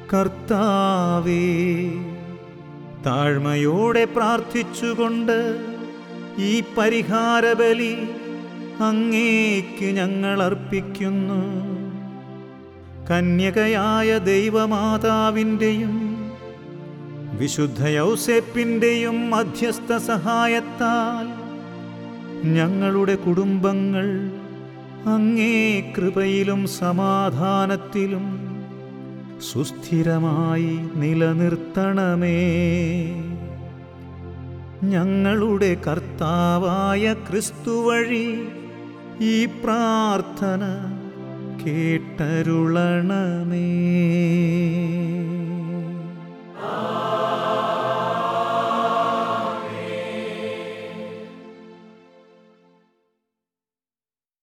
കർത്താവേ താഴ്മയോടെ പ്രാർത്ഥിച്ചുകൊണ്ട് ഈ പരിഹാരബലി അങ്ങേക്ക് ഞങ്ങൾ അർപ്പിക്കുന്നു കന്യകയായ ദൈവമാതാവിൻ്റെയും വിശുദ്ധ യൗസേപ്പിൻ്റെയും മധ്യസ്ഥ സഹായത്താൽ ഞങ്ങളുടെ കുടുംബങ്ങൾ അങ്ങേ കൃപയിലും സമാധാനത്തിലും സുസ്ഥിരമായി നിലനിർത്തണമേ ഞങ്ങളുടെ കർത്താവായ ക്രിസ്തു വഴി ഈ പ്രാർത്ഥന കേട്ടരുളണമേ